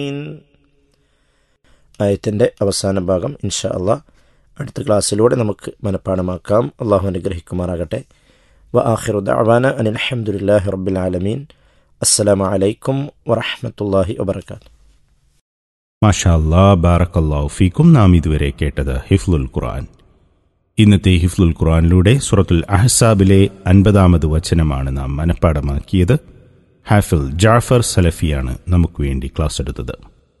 ആയത്തിൻ്റെ അവസാന ഭാഗം ഇൻഷാ അള്ളാ അടുത്ത ക്ലാസ്സിലൂടെ നമുക്ക് മനഃപ്പാടമാക്കാം അള്ളാഹു അനുഗ്രഹിക്കുമാറാകട്ടെ വ ആഖിറു ദഅവാന അനിൽ അൽഹംദുലില്ലാഹി റബ്ബിൽ ആലമീൻ അസ്സലാമു അലൈക്കും വറഹ്മത്തുള്ളാഹി വബർക്കാത്തു മാഷാ അല്ലാ ബാറക്കല്ലാഹു ഫീക്കും നാം ഇതുവരെ കേട്ടത് ഹിഫ്ലുൽ ഖുർആൻ ഇന്നത്തെ ഹിഫ്ലുൽ ഖുർആനിലൂടെ സുറത്തുൽ അഹ്സാബിലെ അൻപതാമത് വചനമാണ് നാം മനഃപ്പാടമാക്കിയത് ഹാഫിൽ ജാഫർ സലഫിയാണ് നമുക്ക് വേണ്ടി ക്ലാസ് എടുത്തത്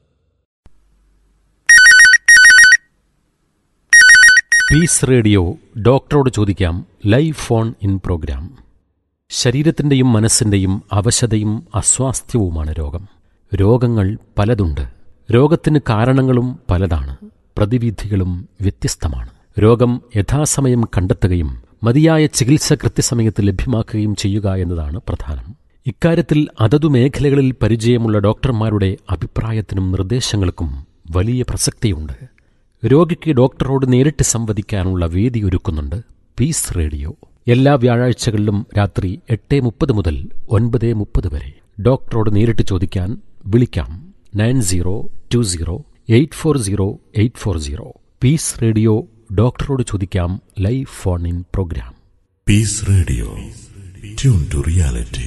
പീസ് റേഡിയോ ഡോക്ടറോട് ചോദിക്കാം ലൈവ് ഫോൺ ഇൻ പ്രോഗ്രാം ശരീരത്തിൻ്റെയും മനസ്സിൻ്റെയും അവശതയും അസ്വാസ്ഥ്യവുമാണ് രോഗം രോഗങ്ങൾ പലതുണ്ട് രോഗത്തിന് കാരണങ്ങളും പലതാണ് പ്രതിവിധികളും വ്യത്യസ്തമാണ് രോഗം യഥാസമയം കണ്ടെത്തുകയും മതിയായ ചികിത്സ കൃത്യസമയത്ത് ലഭ്യമാക്കുകയും ചെയ്യുക എന്നതാണ് പ്രധാനം ഇക്കാര്യത്തിൽ അതതു മേഖലകളിൽ പരിചയമുള്ള ഡോക്ടർമാരുടെ അഭിപ്രായത്തിനും നിർദ്ദേശങ്ങൾക്കും വലിയ പ്രസക്തിയുണ്ട് രോഗിക്ക് ഡോക്ടറോട് നേരിട്ട് സംവദിക്കാനുള്ള വേദി ഒരുക്കുന്നുണ്ട് പീസ് റേഡിയോ എല്ലാ വ്യാഴാഴ്ചകളിലും രാത്രി എട്ട് മുപ്പത് മുതൽ ഒൻപത് മുപ്പത് വരെ ഡോക്ടറോട് നേരിട്ട് ചോദിക്കാൻ വിളിക്കാം nine zero two zero eight four zero eight four zero peace radio ഡോക്ടറോട് ചോദിക്കാം live phone in programme Peace Radio. Tune to reality.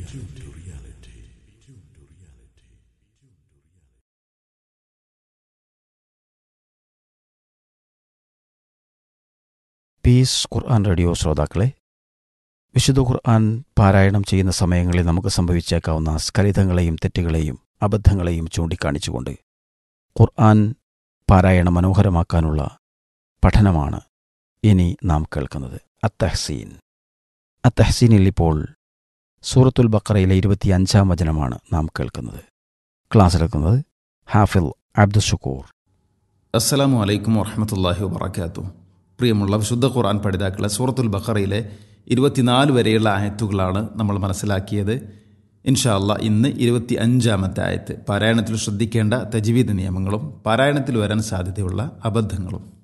Peace Quran radio ശ്രോതാക്കളെ വിശുദ്ധ ഖുർആൻ പാരായണം ചെയ്യുന്ന സമയങ്ങളിൽ നമുക്ക് സംഭവിച്ചേക്കാവുന്ന സ്ഖലിതങ്ങളെയും തെറ്റുകളെയും അബദ്ധങ്ങളെയും ചൂണ്ടിക്കാണിച്ചുകൊണ്ട് ഖുർആൻ പാരായണം മനോഹരമാക്കാനുള്ള പഠനമാണ് ഇനി നാം കേൾക്കുന്നത് അത്തഹ്സീൻ അത്തഹ്സീനിൽ ഇപ്പോൾ സൂറത്തുൽ ബക്കറയിലെ ഇരുപത്തിയഞ്ചാം വചനമാണ് നാം കേൾക്കുന്നത് ക്ലാസ് എടുക്കുന്നത് ഹാഫിൽ അബ്ദുഷക്കൂർ അസ്സലാമു അലൈക്കും വറഹമത്തല്ലാഹി വബർക്കാത്തു പ്രിയമുള്ള വിശുദ്ധ ഖുർആൻ പഠിതാക്കളെ സൂറത്തുൽ ബഖറയിലെ ഇരുപത്തിനാല് വരെയുള്ള ആയത്തുകളാണ് നമ്മൾ മനസ്സിലാക്കിയത് ഇൻഷാ അല്ല ഇന്ന് ഇരുപത്തി അഞ്ചാമത്തെ ആയത്ത് പാരായണത്തിൽ ശ്രദ്ധിക്കേണ്ട തജ്വീദ് നിയമങ്ങളും പാരായണത്തിൽ വരാൻ സാധ്യതയുള്ള അബദ്ധങ്ങളും